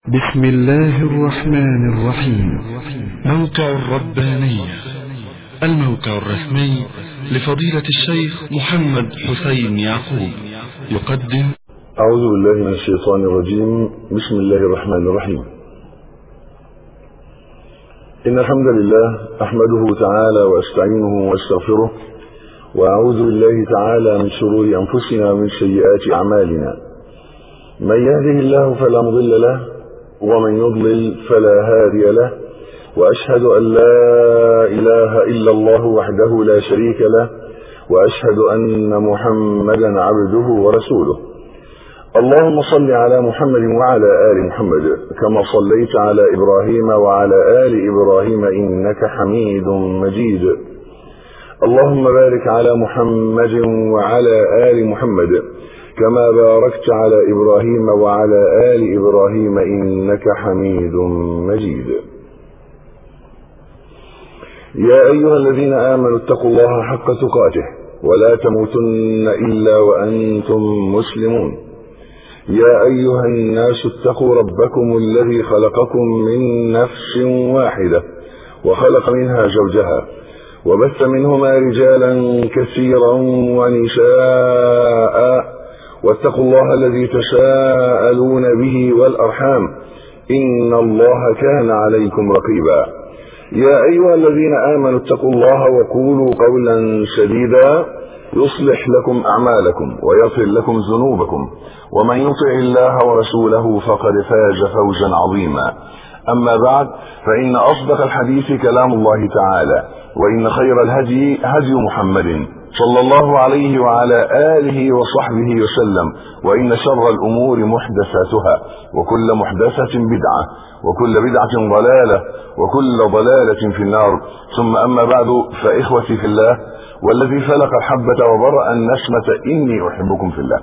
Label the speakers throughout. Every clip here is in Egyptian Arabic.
Speaker 1: بسم الله الرحمن الرحيم موقع الربانية الموقع الرسمي لفضيلة الشيخ محمد حسين يعقوب يقدم
Speaker 2: أعوذ بالله من الشيطان الرجيم بسم الله الرحمن الرحيم إن الحمد لله أحمده تعالى وأستعينه وأستغفره وأعوذ بالله تعالى من شرور أنفسنا ومن سيئات أعمالنا من يهده الله فلا مضل له ومن يضلل فلا هادي له وأشهد أن لا إله إلا الله وحده لا شريك له وأشهد أن محمدا عبده ورسوله اللهم صل على محمد وعلى آل محمد كما صليت على إبراهيم وعلى آل إبراهيم إنك حميد مجيد اللهم بارك على محمد وعلى آل محمد كما باركت على إبراهيم وعلى آل إبراهيم إنك حميد مجيد يا أيها الذين آمنوا اتقوا الله حق تقاته ولا تموتن إلا وأنتم مسلمون يا أيها الناس اتقوا ربكم الذي خلقكم من نفس واحدة وخلق منها زوجها وبث منهما رجالا كثيرا ونساء واتقوا الله الذي تساءلون به والأرحام إن الله كان عليكم رقيبا يا أيها الذين آمنوا اتقوا الله وقولوا قولا سديدا يصلح لكم أعمالكم ويغفر لكم ذنوبكم ومن يطع الله ورسوله فقد فاز فوزا عظيما أما بعد فإن أصدق الحديث كلام الله تعالى وإن خير الهدي هدي محمد صلى الله عليه وعلى آله وصحبه وسلم وإن شر الأمور محدثاتها وكل محدثة بدعة وكل بدعة ضلالة وكل ضلالة في النار ثم أما بعد فإخوتي في الله والذي فلق الحبة وبرأ النسمة إني أحبكم في الله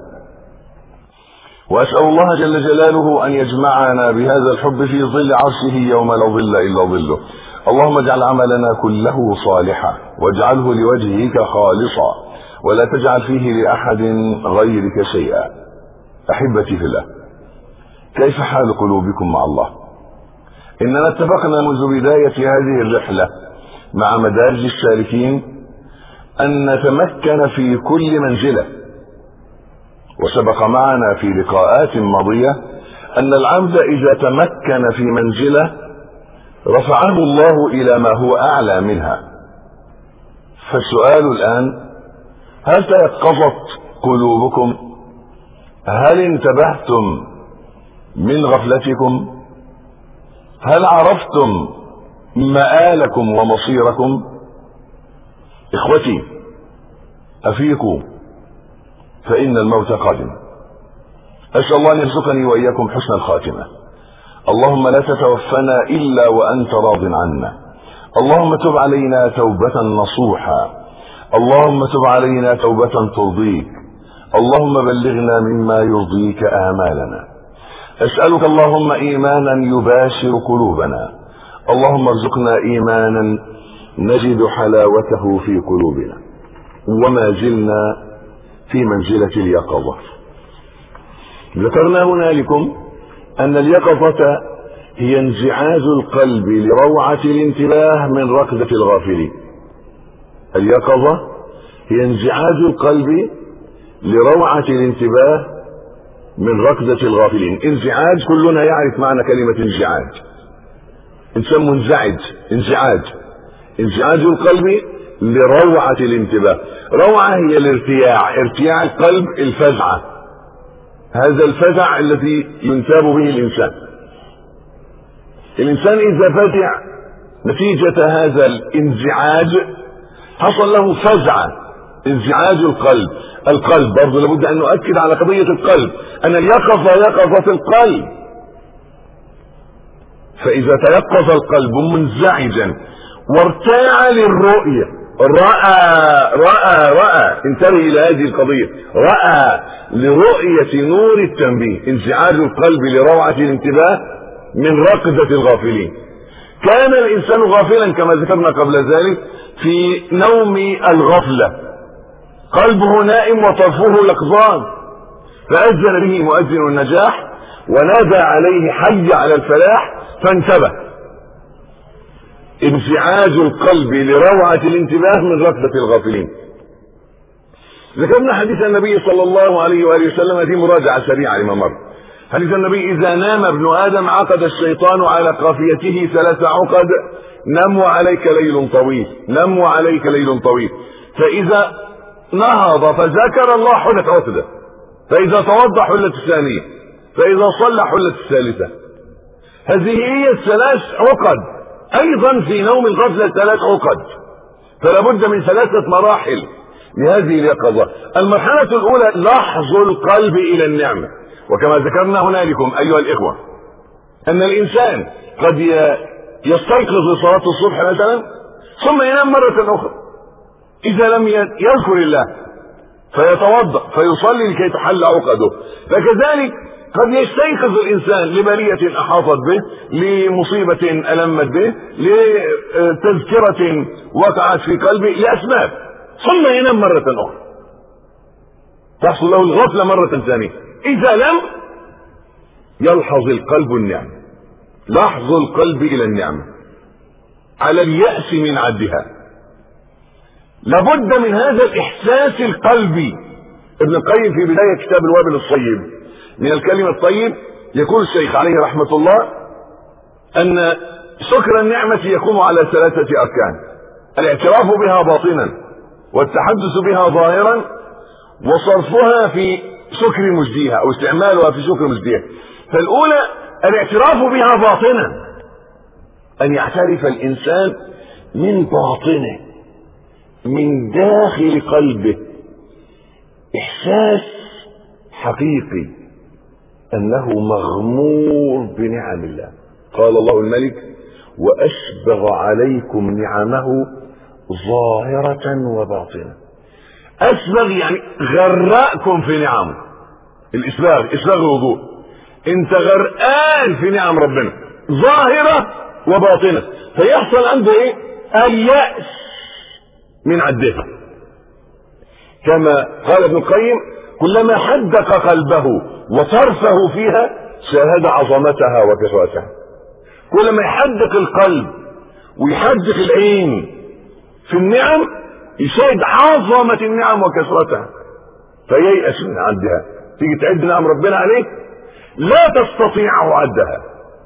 Speaker 2: وأسأل الله جل جلاله أن يجمعنا بهذا الحب في ظل عرشه يوم لا ظل إلا ظله اللهم اجعل عملنا كله صالحا واجعله لوجهك خالصا ولا تجعل فيه لأحد غيرك شيئا أحبتي في الله كيف حال قلوبكم مع الله إننا اتفقنا منذ بداية هذه الرحلة مع مدارج السالكين أن نتمكن في كل منزلة وسبق معنا في لقاءات ماضية أن العبد إذا تمكن في منزلة رفعه الله إلى ما هو أعلى منها فالسؤال الآن هل تيقظت قلوبكم هل انتبهتم من غفلتكم هل عرفتم مآلكم ومصيركم إخوتي أفيقوا فإن الموت قادم أسأل الله أن يرزقني وإياكم حسن الخاتمة اللهم لا تتوفنا إلا وأنت راض عنا اللهم تب علينا توبة نصوحا اللهم تب علينا توبة ترضيك اللهم بلغنا مما يرضيك آمالنا أسألك اللهم إيمانا يباشر قلوبنا اللهم ارزقنا إيمانا نجد حلاوته في قلوبنا وما زلنا في منزلة اليقظة ذكرنا هنالكم أن اليقظة هي انزعاج القلب لروعة الانتباه من ركضة الغافلين اليقظة هي انزعاج القلب لروعة الانتباه من ركضة الغافلين انزعاج كلنا يعرف معنى كلمة انزعاج انسان منزعج انزعاج انزعاج القلب لروعة الانتباه روعة هي الارتياع ارتياع القلب الفزعة هذا الفزع الذي ينتاب به الإنسان الإنسان إذا فزع نتيجة هذا الانزعاج حصل له فزعة انزعاج القلب القلب برضه لابد أن نؤكد على قضية القلب أن اليقظة يقظة القلب فإذا تيقظ القلب منزعجا وارتاع للرؤية رأى رأى رأى انتبه إلى هذه القضية رأى لرؤية نور التنبيه انزعاج القلب لروعة الانتباه من ركضة الغافلين كان الإنسان غافلا كما ذكرنا قبل ذلك في نوم الغفلة قلبه نائم وطرفه يقظان فأذن به مؤذن النجاح ونادى عليه حي على الفلاح فانتبه انفعاج القلب لروعة الانتباه من غفلة الغافلين ذكرنا حديث النبي صلى الله عليه وآله وسلم في مراجعة سريعة لما مر حديث النبي إذا نام ابن آدم عقد الشيطان على قافيته ثلاث عقد نم وعليك ليل طويل نم وعليك ليل طويل فإذا نهض فذكر الله حلت عقدة فإذا توضى حلت الثانية فإذا صلى حلت الثالثة هذه هي الثلاث عقد أيضا في نوم الغفلة ثلاث عقد فلا بد من ثلاثة مراحل لهذه اليقظة المرحلة الأولى لحظ القلب إلى النعمة وكما ذكرنا هنالكم أيها الإخوة أن الإنسان قد يستيقظ لصلاة الصبح مثلا ثم ينام مرة أخرى إذا لم يذكر الله فيتوضأ فيصلي لكي تحل عقده فكذلك قد يستيقظ الإنسان لبلية أحاطت به لمصيبة ألمت به لتذكرة وقعت في قلبه لأسباب ثم ينام مرة أخرى تحصل له الغفلة مرة ثانية إذا لم يلحظ القلب النعمة لحظ القلب إلى النعمة على اليأس من عدها لابد من هذا الإحساس القلبي ابن القيم في بداية كتاب الوابل الصيب من الكلمة الطيب يقول الشيخ عليه رحمة الله أن شكر النعمة يقوم على ثلاثة أركان الاعتراف بها باطنا والتحدث بها ظاهرا وصرفها في شكر مجديها أو استعمالها في شكر مجديها فالأولى الاعتراف بها باطنا أن يعترف الإنسان من باطنه من داخل قلبه إحساس حقيقي أنه مغمور بنعم الله قال الله الملك وأسبغ عليكم نعمه ظاهرة وباطنة أسبغ يعني غرقكم في نعمه الإسباغ إسباغ الوضوء أنت غرقان في نعم ربنا ظاهرة وباطنة فيحصل عنده إيه؟ اليأس من عدها كما قال ابن القيم كلما حدق قلبه وصرفه فيها شاهد عظمتها وكثرتها كلما يحدق القلب ويحدق العين في النعم يشاهد عظمة النعم وكثرتها فييأس من عدها تيجي تعد نعم ربنا عليك لا تستطيع عدها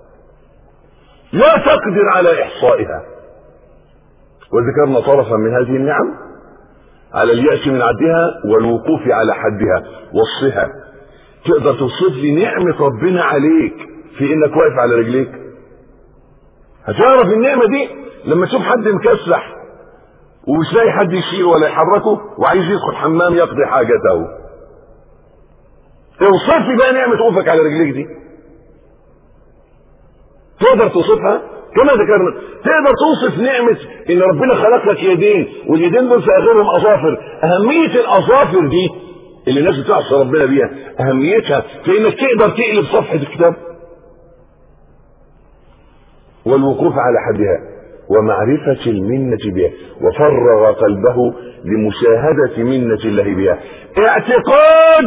Speaker 2: لا تقدر على إحصائها وذكرنا طرفا من هذه النعم على اليأس من عدها والوقوف على حدها وصفها تقدر توصف لي نعمة ربنا عليك في انك واقف على رجليك هتعرف النعمة دي لما تشوف حد مكسح ومش لاقي حد يشيله ولا يحركه وعايز يدخل حمام يقضي حاجته اوصف لي بقى نعمة وقوفك على رجليك دي تقدر توصفها كما ذكرنا تقدر توصف نعمة ان ربنا خلق لك يدين واليدين دول في اخرهم اظافر اهمية الاظافر دي اللي الناس بتعصى ربنا بيها اهميتها في انك تقدر تقلب صفحة الكتاب والوقوف على حدها ومعرفة المنة بها وفرغ قلبه لمشاهدة منة الله بها اعتقاد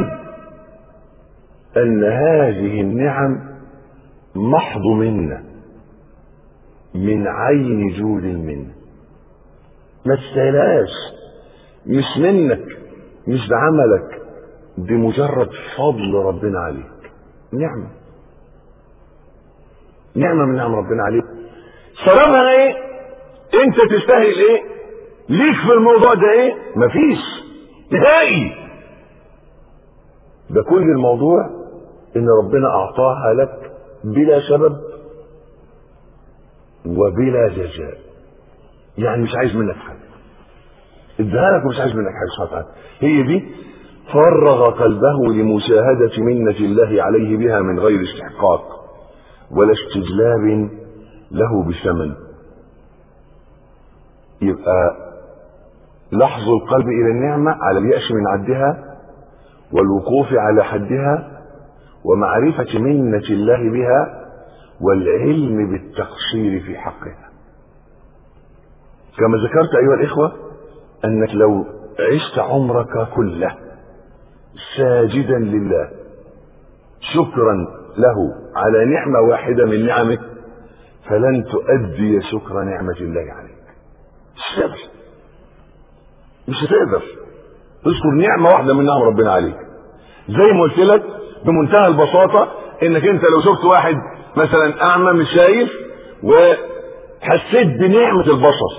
Speaker 2: ان هذه النعم محض منه من عين جود المنة ما تستاهلهاش مش منك مش بعملك بمجرد فضل ربنا عليك نعمة نعمة من نعم ربنا عليك سببها ايه انت تستاهل ايه ليك في الموضوع ده ايه مفيش نهائي ده كل الموضوع ان ربنا اعطاها لك بلا سبب وبلا جزاء يعني مش عايز منك حاجه اديها لك ومش عايز منك حاجه سبحانه هي دي فرغ قلبه لمشاهدة منة الله عليه بها من غير استحقاق ولا استجلاب له بثمن يبقى لحظ القلب إلى النعمة على اليأس من عدها والوقوف على حدها ومعرفة منة الله بها والعلم بالتقصير في حقها كما ذكرت أيها الإخوة أنك لو عشت عمرك كله ساجدا لله شكرا له على نعمة واحدة من نعمه فلن تؤدي شكر نعمة الله عليك مش هتقدر مش هتقدر تذكر نعمة واحدة من نعم ربنا عليك زي ما قلت لك بمنتهى البساطة انك انت لو شفت واحد مثلا اعمى مش شايف وحسيت بنعمة البصر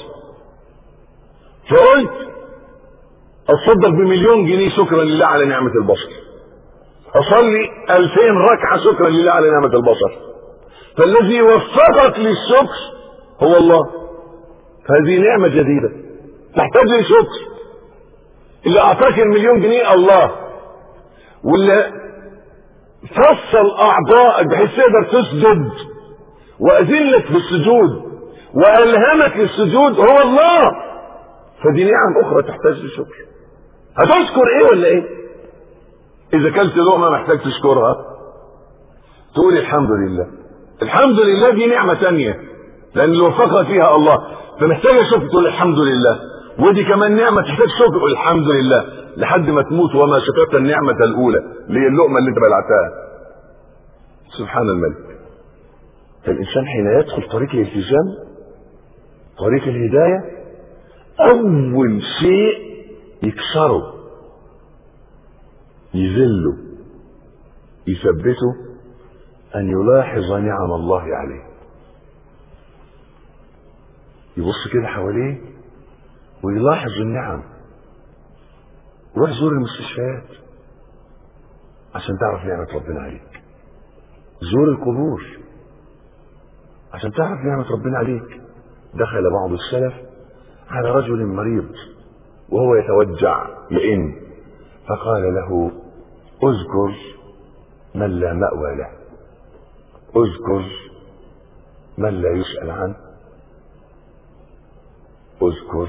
Speaker 2: فقلت اتصدق بمليون جنيه شكرا لله على نعمة البصر اصلي الفين ركعة شكرا لله على نعمة البصر فالذي وفقك للشكر هو الله هذه نعمة جديدة تحتاج لشكر اللي اعطاك المليون جنيه الله واللي فصل اعضائك بحيث تقدر تسجد واذلك في السجود والهمك للسجود هو الله فدي نعم اخرى تحتاج لشكر هتشكر ايه ولا ايه اذا كلت لقمه محتاج تشكرها تقول الحمد لله الحمد لله دي نعمه ثانيه لان اللي وفقك فيها الله فمحتاج شكر تقول الحمد لله ودي كمان نعمه تحتاج شكر تقول الحمد لله لحد ما تموت وما شكرت النعمه الاولى اللي هي اللقمه اللي انت بلعتها سبحان الملك فالانسان حين يدخل طريق الالتزام طريق الهدايه اول شيء يكسره يذله يثبته ان يلاحظ نعم الله عليه يبص كده حواليه ويلاحظ النعم روح زور المستشفيات عشان تعرف نعمة ربنا عليك زور القبور عشان تعرف نعمة ربنا عليك دخل بعض السلف على رجل مريض وهو يتوجع يئن فقال له اذكر من لا مأوى له اذكر من لا يسأل عنه اذكر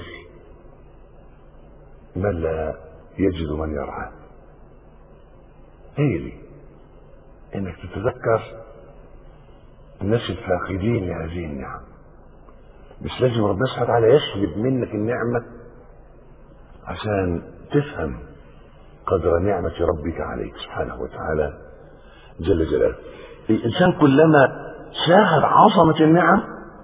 Speaker 2: من لا يجد من يرعاه هي دي انك تتذكر الناس الفاقدين لهذه النعم مش لازم ربنا سبحانه وتعالى يسلب منك النعمة عشان تفهم قدر نعمة ربك عليك سبحانه وتعالى جل جلاله الإنسان كلما شاهد عظمة النعم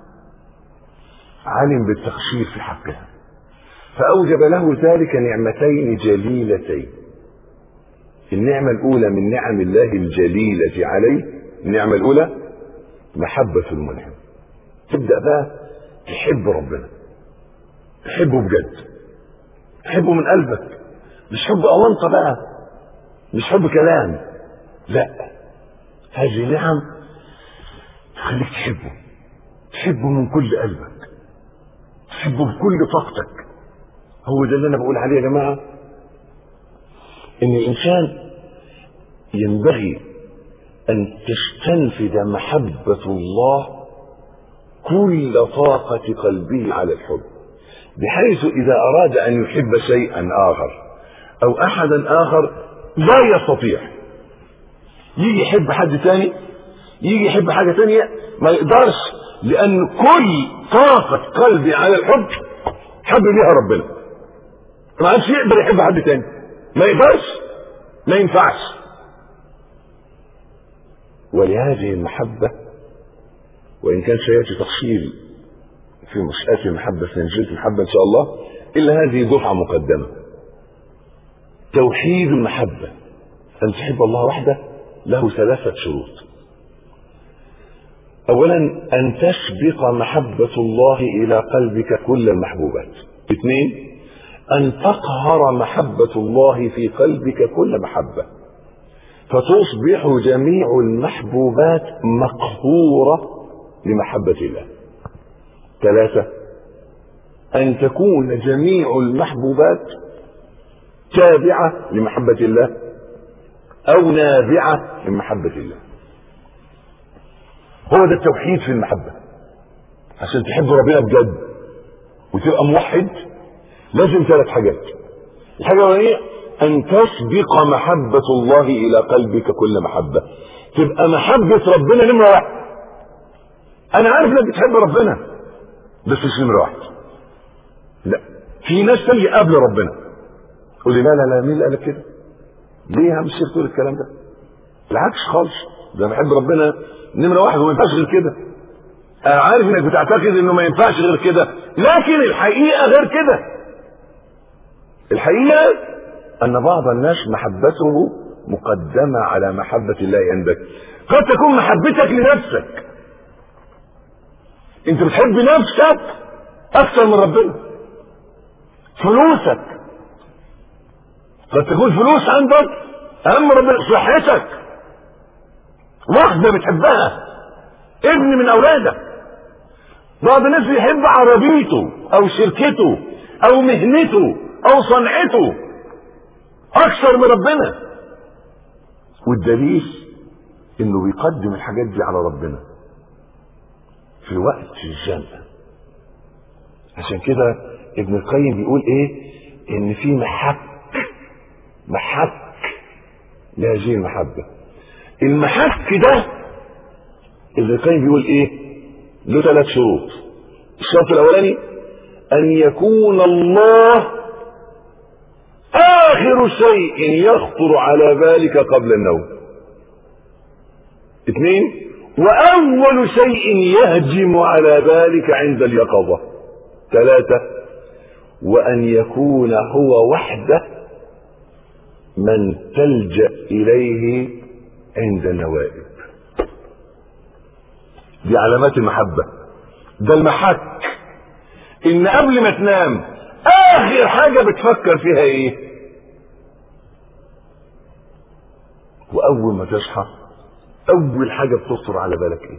Speaker 2: علم بالتقصير في حقها فأوجب له ذلك نعمتين جليلتين النعمة الأولى من نعم الله الجليلة عليه النعمة الأولى محبة المنعم تبدأ بقى تحب ربنا تحبه بجد تحبه من قلبك مش حب أونطة بقى مش حب كلام لا هذه نعم تخليك تحبه تحبه من كل قلبك تحبه بكل طاقتك هو ده اللي انا بقول عليه يا جماعه ان الانسان ينبغي ان تستنفذ محبه الله كل طاقه قلبه على الحب بحيث اذا اراد ان يحب شيئا اخر او احدا اخر لا يستطيع يجي يحب حد تاني يجي يحب حاجه تانيه ما يقدرش لان كل طاقه قلبي على الحب حب بيها ربنا ما عادش يقدر يحب حد تاني ما يقدرش ما ينفعش ولهذه المحبة وإن كان سيأتي تفصيل في مسألة المحبة في نزلة المحبة إن شاء الله إلا هذه دفعة مقدمة توحيد المحبة أن تحب الله وحده له ثلاثة شروط أولا أن تسبق محبة الله إلى قلبك كل المحبوبات اثنين أن تقهر محبة الله في قلبك كل محبة فتصبح جميع المحبوبات مقهورة لمحبة الله ثلاثة أن تكون جميع المحبوبات تابعة لمحبة الله أو نابعة من محبة الله هو ده التوحيد في المحبة عشان تحب ربنا بجد وتبقى موحد لازم ثلاث حاجات الحاجة الأولانية أن تسبق محبة الله إلى قلبك كل محبة تبقى محبة ربنا نمرة واحد أنا عارف إنك بتحب ربنا بس مش نمرة واحد لا في ناس تجي قبل ربنا تقول لي لا لا لا مين اللي قال كده؟ ليه يا عم الشيخ تقول الكلام ده؟ بالعكس خالص ده بحب ربنا نمره واحد وما ينفعش غير كده انا عارف انك بتعتقد انه ما ينفعش غير كده لكن الحقيقه غير كده الحقيقه ان بعض الناس محبته مقدمه على محبه الله عندك قد تكون محبتك لنفسك انت بتحب نفسك اكثر من ربنا فلوسك قد تكون فلوس عندك اهم ربنا صحتك واحده بتحبها ابن من اولادك بعض الناس بيحب عربيته او شركته او مهنته او صنعته اكثر من ربنا والدليل انه بيقدم الحاجات دي على ربنا في وقت الجنة عشان كده ابن القيم بيقول ايه ان في محك محك لهذه المحبة المحك ده ابن القيم بيقول ايه له ثلاث شروط الشرط الاولاني ان يكون الله اخر شيء يخطر على بالك قبل النوم اثنين واول شيء يهجم على بالك عند اليقظة ثلاثة وان يكون هو وحده من تلجأ اليه عند النوائب دي علامات المحبة ده المحك ان قبل ما تنام اخر حاجة بتفكر فيها ايه واول ما تصحى اول حاجة بتخطر على بالك ايه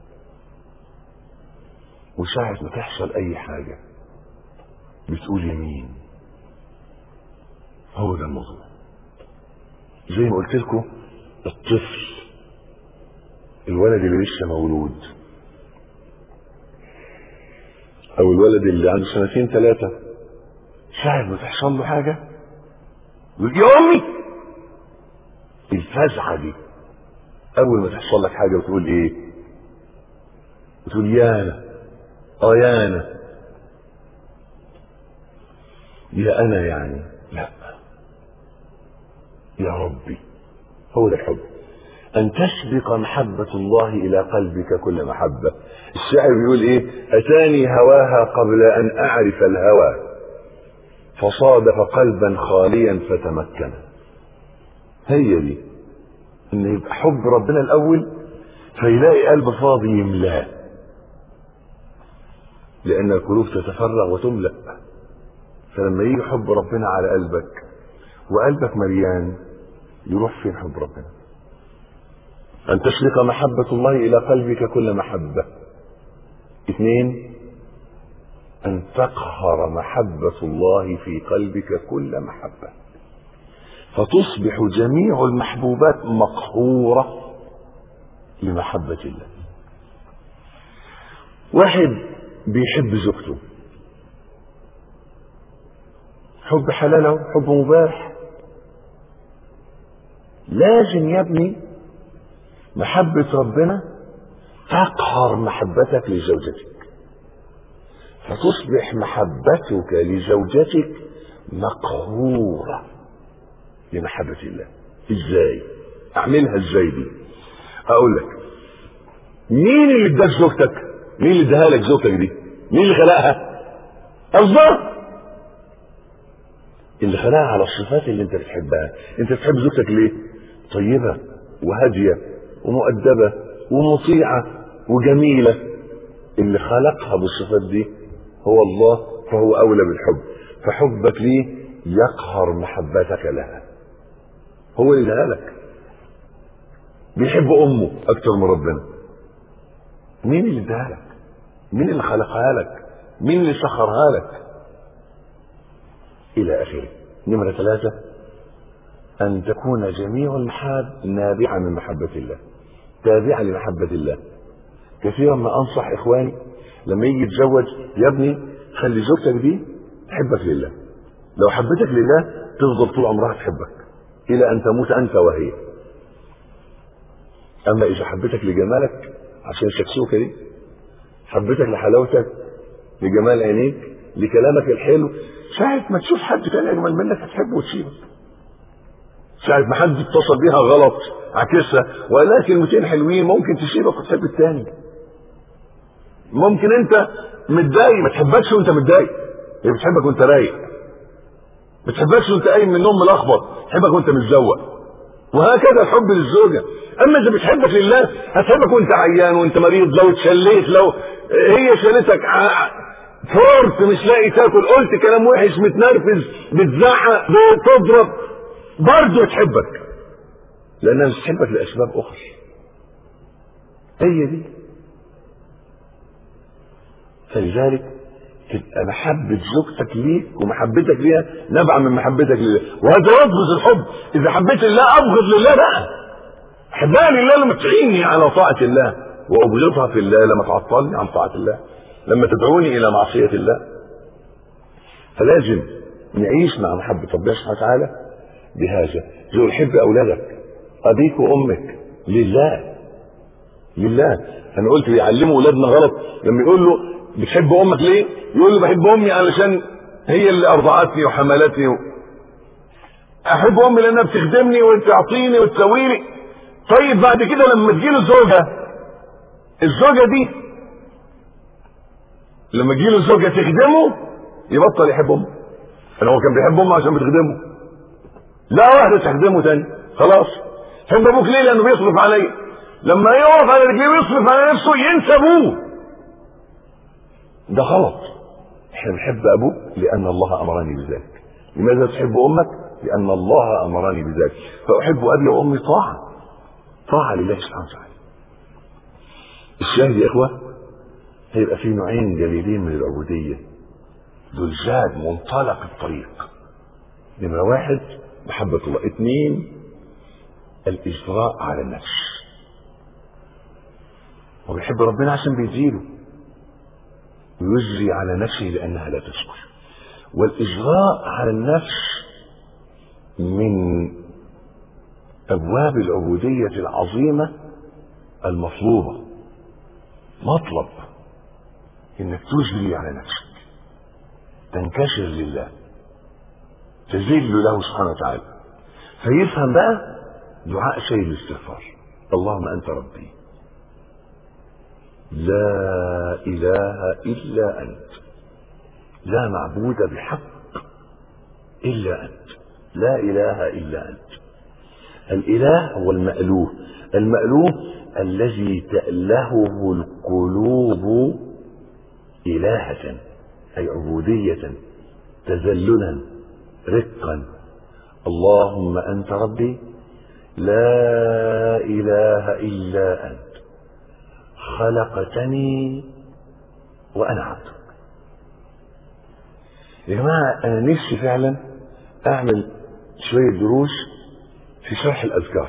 Speaker 2: وساعة ما تحصل اي حاجة بتقول يمين هو ده الموضوع زي ما قلت لكم الطفل الولد اللي لسه مولود او الولد اللي عنده سنتين ثلاثة ساعة ما تحصل له حاجة يقول يا امي الفزعة دي اول ما تحصل لك حاجة بتقول ايه بتقول يانا اه يانا يا انا يعني لا يا ربي هو ده الحب أن تسبق محبة الله إلى قلبك كل محبة الشاعر بيقول إيه أتاني هواها قبل أن أعرف الهوى فصادف قلبا خاليا فتمكن هي دي إن يبقى حب ربنا الأول فيلاقي قلب فاضي يملاه لأن القلوب تتفرغ وتملأ فلما يجي حب ربنا على قلبك وقلبك مليان يروح فين حب ربنا أن تشرق محبة الله إلى قلبك كل محبة اثنين أن تقهر محبة الله في قلبك كل محبة فتصبح جميع المحبوبات مقهورة لمحبة الله واحد بيحب زوجته حب حلال حب مباح لازم يا ابني محبة ربنا تقهر محبتك لزوجتك فتصبح محبتك لزوجتك مقهورة لمحبة الله ازاي اعملها ازاي دي اقول لك مين اللي اداك زوجتك مين اللي اداها لك زوجتك دي مين اللي خلقها الله اللي خلقها على الصفات اللي انت بتحبها انت بتحب زوجتك ليه طيبة وهادية ومؤدبة ومطيعة وجميلة اللي خلقها بالصفات دي هو الله فهو أولى بالحب فحبك ليه يقهر محبتك لها هو اللي اداها لك بيحب أمه أكتر من ربنا مين اللي اداها لك مين اللي خلقها لك مين اللي سخرها لك إلى آخره نمرة ثلاثة أن تكون جميع المحاب نابعة من محبة الله تابعة لمحبة الله كثيرا ما أنصح إخواني لما يجي يتزوج يا ابني خلي زوجتك دي تحبك لله لو حبتك لله تفضل طول عمرها تحبك إلى أن تموت أنت وهي أما إذا حبتك لجمالك عشان شكسوكة دي حبتك لحلاوتك لجمال عينيك لكلامك الحلو ساعة ما تشوف حد تاني أجمل منك هتحبه وتسيبك ساعة ما حد اتصل بيها غلط عكسها وقال لها كلمتين حلوين ممكن تسيبك وتحب التاني ممكن انت متضايق ما تحبكش وانت متضايق هي بتحبك وانت رايق ما تحبكش وانت قايم من النوم ملخبط تحبك وانت متزوق وهكذا الحب للزوجه اما اذا بتحبك لله هتحبك وانت عيان وانت مريض لو اتشليت لو هي شالتك فرط مش لاقي تاكل قلت كلام وحش متنرفز بتزعق بتضرب برضه تحبك لانها مش تحبك لاسباب اخرى هي دي فلذلك تبقى محبة زوجتك ليك ومحبتك ليها نبع من محبتك لله وهذا يبغض الحب إذا حبيت لله أبغض لله بقى أحبها لله لما تعيني على طاعة الله وأبغضها في الله لما تعطلني عن طاعة الله لما تدعوني إلى معصية الله فلازم نعيش مع محبة ربنا سبحانه وتعالى بهذا زي حب أولادك أبيك وأمك لله لله أنا قلت بيعلموا أولادنا غلط لما يقول له بتحب امك ليه؟ يقول له بحب امي علشان هي اللي ارضعتني وحملتني و... احب امي لانها بتخدمني وتعطيني وتسوي لي طيب بعد كده لما تجيله زوجه الزوجه دي لما تجيله زوجه تخدمه يبطل يحب امه انا هو كان بيحب امه عشان بتخدمه لا واحده تخدمه تاني خلاص حب ابوك ليه لانه بيصرف عليا لما يقف على رجليه ويصرف على نفسه ينسى ابوه ده غلط احنا بنحب ابوك لان الله امرني بذلك لماذا تحب امك لان الله امرني بذلك فاحب ابي وامي طاعه طاعه لله سبحانه وتعالى الشاهد يا اخوه هيبقى في نوعين جليلين من العبوديه دول زاد منطلق الطريق نمرة واحد محبة الله اثنين الإجراء على النفس هو بيحب ربنا عشان بيزيله ويجري على نفسه لأنها لا تسكت والإجراء على النفس من أبواب العبودية العظيمة المطلوبة مطلب إنك تجري على نفسك تنكسر لله تذل له سبحانه وتعالى فيفهم بقى دعاء سيد الاستغفار اللهم أنت ربي لا إله إلا أنت لا معبود بحق إلا أنت لا إله إلا أنت الإله هو المألوه المألوه الذي تألهه القلوب إلهة أي عبودية تذللا رقا اللهم أنت ربي لا إله إلا أنت خلقتني وأنا عبدك يا جماعة أنا نفسي فعلا أعمل شوية دروس في شرح الأذكار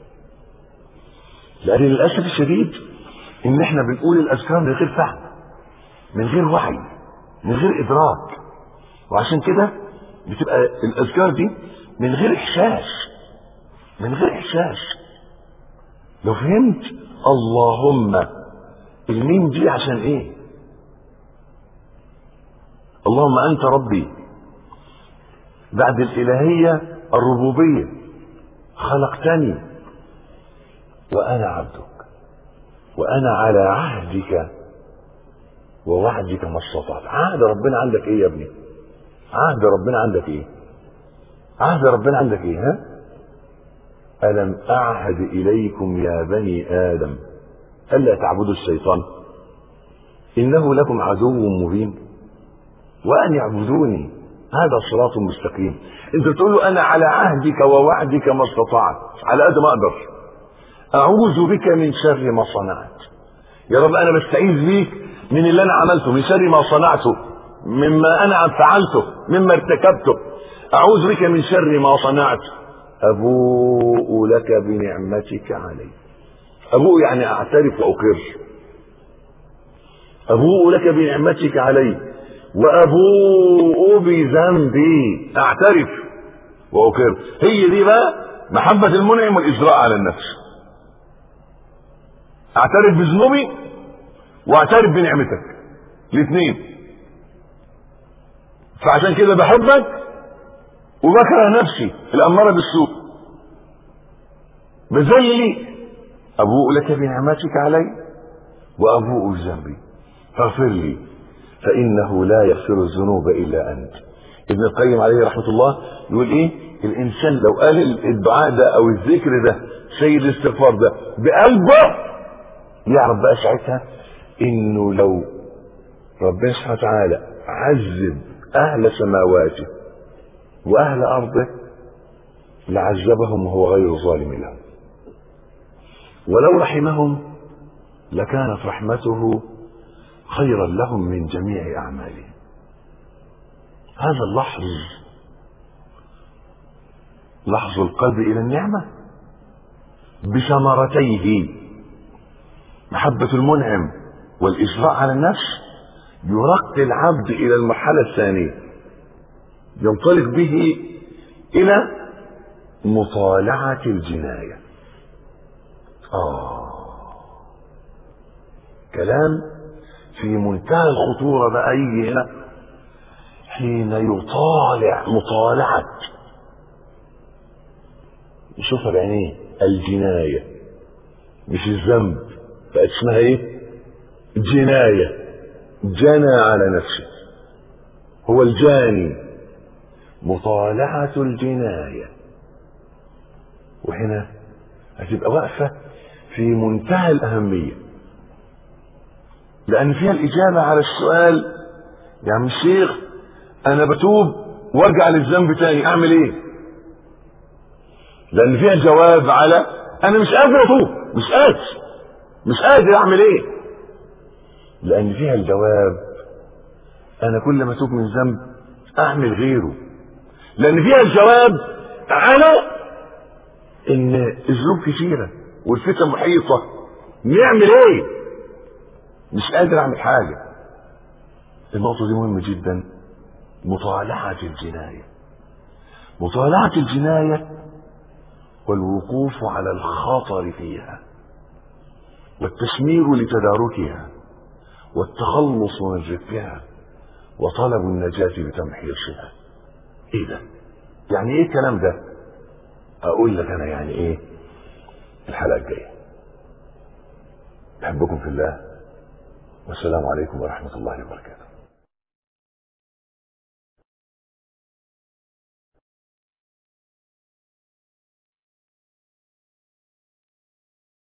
Speaker 2: لأن للأسف الشديد إن إحنا بنقول الأذكار من غير فهم من غير وعي من غير إدراك وعشان كده بتبقى الأذكار دي من غير إحساس من غير إحساس لو فهمت اللهم الميم دي عشان إيه اللهم أنت ربي بعد الإلهية الربوبية خلقتني وأنا عبدك وأنا على عهدك ووعدك ما استطعت عهد ربنا عندك ايه يا ابني عهد ربنا عندك ايه عهد ربنا عندك ايه ها ألم أعهد إليكم يا بني آدم ألا تعبدوا الشيطان إنه لكم عدو مبين وأن يعبدوني هذا صراط مستقيم انت تقول له انا على عهدك ووعدك ما استطعت على قد ما اقدر اعوذ بك من شر ما صنعت يا رب انا بستعيذ بيك من اللي انا عملته من شر ما صنعته مما انا فعلته مما ارتكبته اعوذ بك من شر ما صنعت ابوء لك بنعمتك علي ابوء يعني اعترف واقر ابوء لك بنعمتك علي وابوء بذنبي اعترف واقر هي دي بقى محبة المنعم والاجراء على النفس اعترف بذنوبي واعترف بنعمتك الاثنين فعشان كده بحبك وبكره نفسي الاماره بالسوء بذلي أبوء لك بنعمتك علي وأبوء بذنبي فاغفر لي فإنه لا يغفر الذنوب إلا أنت ابن القيم عليه رحمة الله يقول إيه الإنسان لو قال الدعاء ده أو الذكر ده سيد الاستغفار ده بقلبه يعرف بقى ساعتها إنه لو ربنا سبحانه وتعالى عذب أهل سماواته وأهل أرضه لعذبهم وهو غير ظالم لهم ولو رحمهم لكانت رحمته خيرا لهم من جميع أعمالهم هذا اللحظ لحظ القلب إلى النعمة بثمرتيه محبة المنعم والإسراء على النفس يرقي العبد إلى المرحلة الثانية ينطلق به إلى مطالعة الجناية آه كلام في منتهى الخطورة بقى يجي هنا حين يطالع مطالعة يشوفها بعينيه الجناية مش الذنب بقت اسمها ايه جناية جنى على نفسه هو الجاني مطالعة الجناية وهنا هتبقى واقفة في منتهى الأهمية لأن فيها الإجابة على السؤال يا عم الشيخ أنا بتوب وارجع للذنب تاني أعمل إيه؟ لأن فيها الجواب على أنا مش قادر أتوب مش قادر مش قادر أعمل إيه؟ لأن فيها الجواب أنا كل ما أتوب من ذنب أعمل غيره لأن فيها الجواب على إن الذنوب كثيرة والفتن محيطة نعمل إيه؟ مش قادر أعمل حاجة النقطة دي مهمة جدا مطالعة الجناية مطالعة الجناية والوقوف على الخطر فيها والتشمير لتداركها والتخلص من رفها وطلب النجاة بتمحيصها ايه ده يعني ايه الكلام ده اقول لك انا يعني ايه الحلقة الجاية بحبكم في الله والسلام عليكم ورحمة الله وبركاته